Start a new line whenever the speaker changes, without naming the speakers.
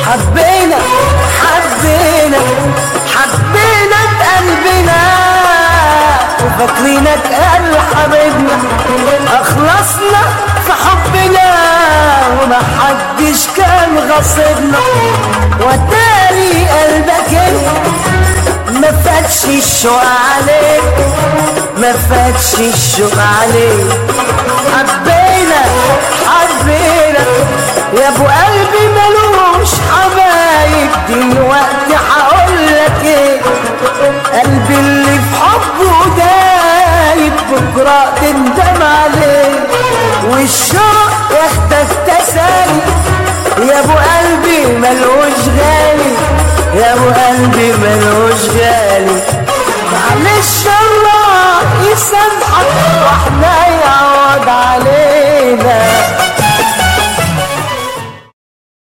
حبينا حبينا حبينا بقلبنا وفاكرينك قال حبيبنا اخلصنا في حبنا وما حدش كان غصبنا وتاري قلبك انت ما فاتش الشوق عليك ما فاتش الشوق عليك حبينا حبينا يا ابو قلبي ملوش حبايب دلوقتي هقولك ايه قلبي اللي في حبه دايب بكره تندم عليه والشوق ياخدك تسالي يا ابو قلبي ملوش غالي يا ابو قلبي ملوش غالي